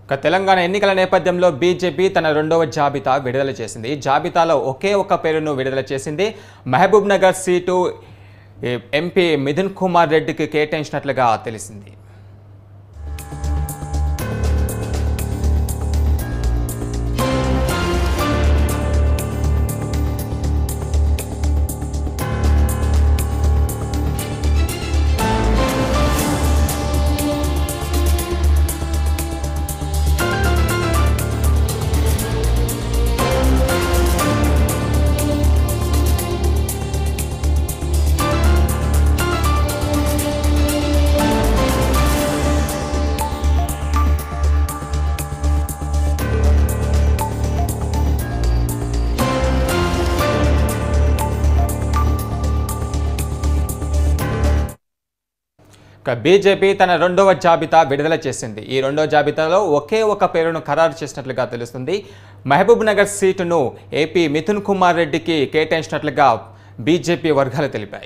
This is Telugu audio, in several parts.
ఇక తెలంగాణ ఎన్నికల నేపథ్యంలో బీజేపీ తన రెండవ జాబితా విడుదల చేసింది ఈ జాబితాలో ఒకే ఒక్క పేరును విడుదల చేసింది మహబూబ్ నగర్ సీటు ఏ, ఎంపీ మిథున్ కుమార్ రెడ్డికి కేటాయించినట్లుగా తెలిసింది ఇక బీజేపీ తన రెండవ జాబితా విడుదల చేసింది ఈ రెండవ జాబితాలో ఒకే ఒక పేరును ఖరారు చేసినట్లుగా తెలుస్తుంది మహబూబ్ నగర్ సీటును ఏపీ మిథున్ కుమార్ రెడ్డికి కేటాయించినట్లుగా బీజేపీ వర్గాలు తెలిపాయి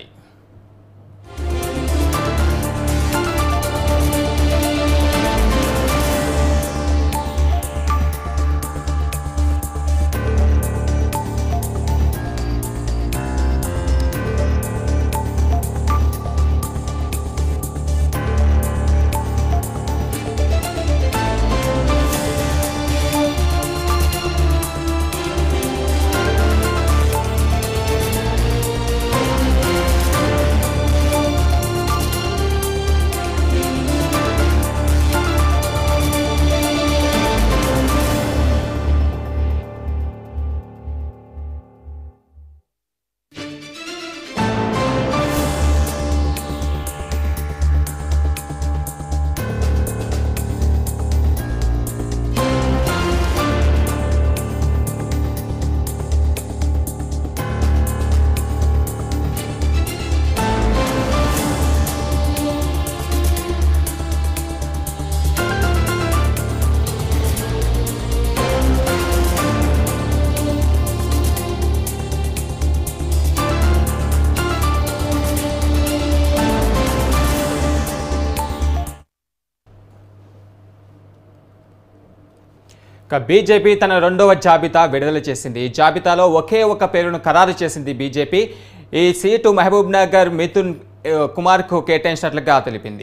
ఇక బీజేపీ తన రెండవ జాబితా విడుదల చేసింది ఈ జాబితాలో ఒకే ఒక పేరును ఖరారు చేసింది బీజేపీ ఈ సీటు మహబూబ్ నగర్ మిథున్ ఆ, కుమార్కు కేటాయించినట్లుగా తెలిపింది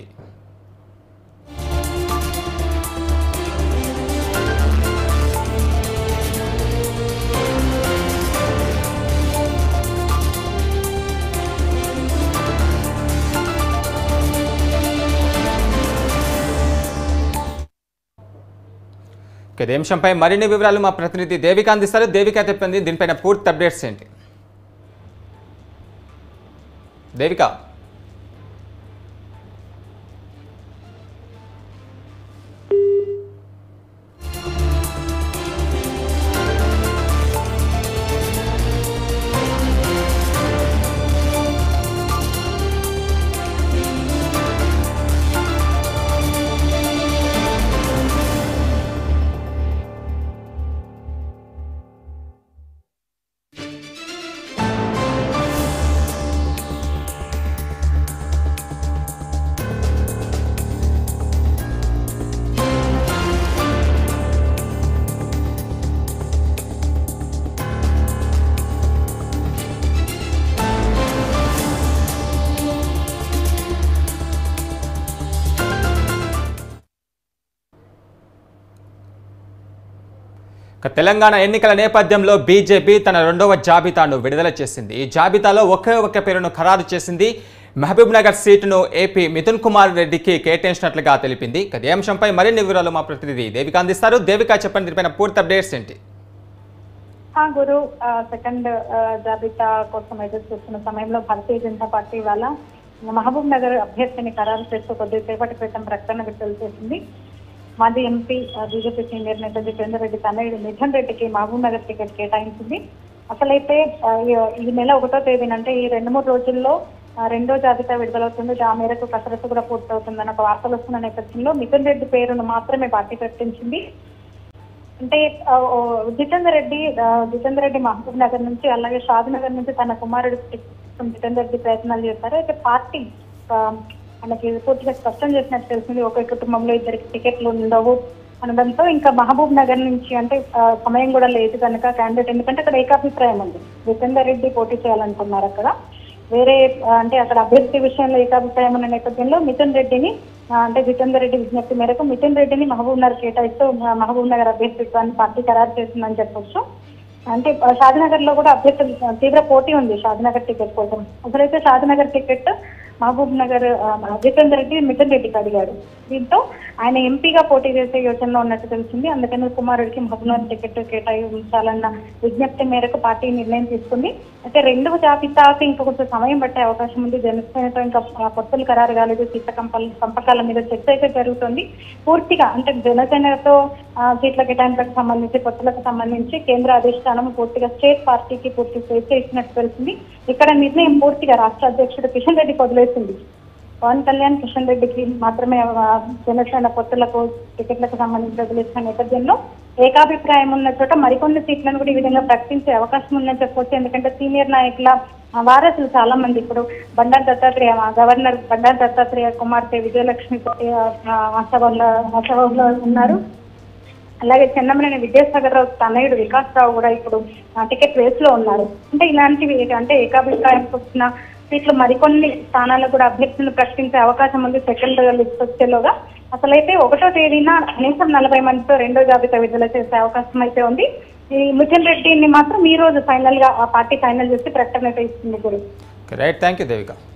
ఇక ఇదే అంశంపై మరిన్ని వివరాలు మా ప్రతినిధి దేవిక అందిస్తారు దేవిక చెప్పింది దీనిపైన పూర్తి అప్డేట్స్ ఏంటి దేవిక ఇక తెలంగాణ ఎన్నికల నేపథ్యంలో బీజేపీ తన రెండవ జాబితాను విడుదల చేసింది ఈ జాబితాలో ఒకే ఒక పేరును ఖరారు చేసింది మహబూబ్ నగర్ సీటును ఏపీ మిథున్ కుమార్ రెడ్డికి కేటాయించినట్లుగా తెలిపింది ఇక ఈ అంశంపై మరిన్ని వివరాలు మా ప్రతినిధి దేవిక అందిస్తారు దేవిక చెప్పండి దీనిపైన పూర్తి అప్డేట్స్ ఏంటి ఆ గురు ఆ, సెకండ్ ఆ, జాబితా కోసం ఎదురు చూస్తున్న సమయంలో భారతీయ జనతా పార్టీ వాళ్ళ మహబూబ్ నగర్ అభ్యర్థిని ఖరారు చేస్తూ కొద్దిసేపటి క్రితం ప్రకటన విడుదల చేసింది మాజీ ఎంపీ ఆ, బీజేపీ సీనియర్ నేత జితేందర్ రెడ్డి తనయుడు మిథున్ రెడ్డికి మహబూబ్ నగర్ టికెట్ కేటాయించింది అసలైతే ఆ, ఈ- ఈ నెల ఒకటో తేదీన అంటే ఈ రెండు మూడు రోజుల్లో ఆ, రెండో జాబితా విడుదలవుతుంది ఆ మేరకు కసరత్తు కూడా పూర్తవుతుందని ఒక వార్తలు వస్తున్న నేపథ్యంలో మిథున్ రెడ్డి పేరును మాత్రమే పార్టీ ప్రకటించింది అంటే ఆ, ఓ, జితేందర్ రెడ్డి ఆ, జితేందర్ రెడ్డి మహబూబ్ నగర్ నుంచి అలాగే షాద్ నగర్ నుంచి తన కుమారుడు కోసం జితేందర్ రెడ్డి ప్రయత్నాలు చేశారు అయితే పార్టీ ఆ, మనకి పూర్తిగా స్పష్టం చేసినట్టు తెలిసింది ఒకే కుటుంబంలో ఇద్దరికి టికెట్లు ఉండవు అనడంతో ఇంకా మహబూబ్ నగర్ నుంచి అంటే ఆ, సమయం కూడా లేదు కనుక క్యాండిడేట్ ఎందుకంటే అక్కడ ఏకాభిప్రాయం ఉంది జితేందర్ రెడ్డి పోటీ చేయాలనుకున్నారు అక్కడ వేరే ఆ, అంటే అక్కడ అభ్యర్థి విషయంలో ఏకాభిప్రాయం ఉన్న నేపథ్యంలో మిథున్ రెడ్డిని ఆ, అంటే జితేందర్ రెడ్డి విజ్ఞప్తి మేరకు మిథున్ రెడ్డిని మహబూబ్ నగర్ కేటాయిస్తూ ఆ, మహబూబ్ నగర్ అభ్యర్థిత్వాన్ని పార్టీ ఖరారు చేసిందని చెప్పొచ్చు అంటే ఆ, షాద్నగర్ లో కూడా అభ్యర్థులు ఆ, తీవ్ర పోటీ ఉంది షాద్నగర్ టికెట్ కోసం అసలైతే షాద్నగర్ టికెట్ మహబూబ్ నగర్ ఆ, జితేందర్ రెడ్డి మిథున్ రెడ్డికి అడిగాడు దీంతో ఆయన ఎంపీగా పోటీ చేసే యోచనలో ఉన్నట్టు తెలిసింది అందుకని కుమారుడికి మహబూబ్ నగర్ టికెట్ కేటాయించాలన్న విజ్ఞప్తి మేరకు పార్టీ నిర్ణయం తీసుకుంది అయితే రెండవ జాబితాకి ఇంకా కొంచెం సమయం పట్టే అవకాశం ఉంది జనసేనతో ఇంకా ఆ, పొత్తులు ఖరారు కాలేదు సీట్ల కంపల్ సంపకాల మీద చర్చ అయితే జరుగుతుంది పూర్తిగా అంటే జనసేనతో ఆ, సీట్ల కేటాయింపులకు సంబంధించి పొత్తులకు సంబంధించి కేంద్ర అధిష్టానం పూర్తిగా స్టేట్ పార్టీకి పూర్తి స్వేచ్ఛ ఇచ్చినట్టు తెలిసింది ఇక్కడ నిర్ణయం పూర్తిగా రాష్ట్ర అధ్యక్షుడు కిషన్ రెడ్డికి వదిలేసింది పవన్ కళ్యాణ్ కిషన్ రెడ్డికి మాత్రమే ఆ, జనసేన పొత్తులకు టికెట్లకు సంబంధించి వదిలేసిన నేపథ్యంలో ఏకాభిప్రాయం ఉన్న చోట మరికొన్ని సీట్లను కూడా ఈ విధంగా ప్రకటించే అవకాశం ఉందని చెప్పొచ్చు ఎందుకంటే సీనియర్ నాయకుల ఆ, వారసులు చాలా మంది ఇప్పుడు బండారు దత్తాత్రేయ ఆ, గవర్నర్ బండారు దత్తాత్రేయ కుమార్తె విజయలక్ష్మి వాస్తవంలో వాస్తవంలో ఉన్నారు అలాగే చెన్నమనేని విద్యాసాగర్ రావు తనయుడు వికాస్ రావు కూడా ఇప్పుడు ఆ, టికెట్ రేస్ లో ఉన్నారు అంటే ఇలాంటివి అంటే ఏకాభిప్రాయం వచ్చిన సీట్లు మరికొన్ని స్థానాలకు కూడా అభ్యర్థులను ప్రకటించే అవకాశం ఉంది సెకండ్ లిస్ట్ వచ్చేలోగా అసలైతే ఒకటో తేదీన కనీసం నలభై మందితో రెండో జాబితా విడుదల చేసే అవకాశం అయితే ఉంది ఈ మిథున్ రెడ్డిని మాత్రం ఈ రోజు ఫైనల్ గా ఆ పార్టీ ఫైనల్ చేసి ప్రకటన అయితే ఇస్తుంది Guru right thank you Devika